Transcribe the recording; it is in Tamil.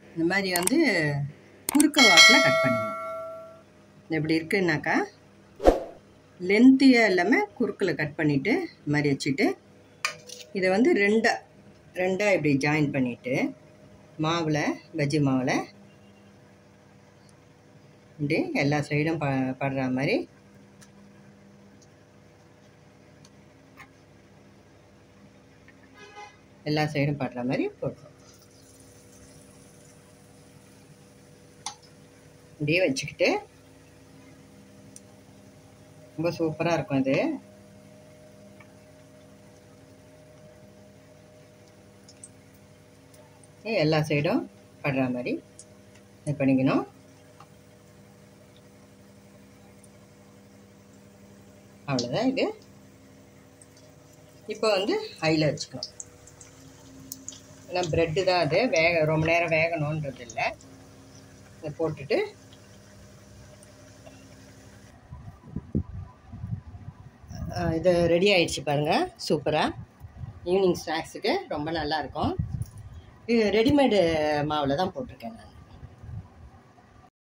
இந்த மாதிரி வந்து குறுக்க வாக்கில் கட் பண்ணிக்கணும் எப்படி இருக்குன்னாக்கா லென்த்தியாக இல்லாமல் குறுக்கில் கட் பண்ணிவிட்டு இந்த மாதிரி வச்சுட்டு இதை வந்து ரெண்டாக ரெண்டாக இப்படி ஜாயின் பண்ணிவிட்டு மாவில் பஜ்ஜி மாவில் இப்படி எல்லா சைடும் ப படுற மாதிரி எல்லா சைடும் படுற மாதிரி போடுறோம் இப்படியே வச்சுக்கிட்டு ரொம்ப சூப்பராக இருக்கும் இது எல்லா சைடும் படுற மாதிரி இது பண்ணிக்கணும் அவ்வளோதான் இது இப்போ வந்து ஹையில் வச்சுக்கணும் ஏன்னா ப்ரெட்டு தான் அது வேக ரொம்ப நேரம் வேகணுன்றது இல்லை இதை போட்டுட்டு இது ரெடி ஆயிடுச்சு பாருங்கள் சூப்பராக ஈவினிங் ஸ்நாக்ஸுக்கு ரொம்ப நல்லாயிருக்கும் இது ரெடிமேடு மாவில் தான் போட்டிருக்கேன் நான்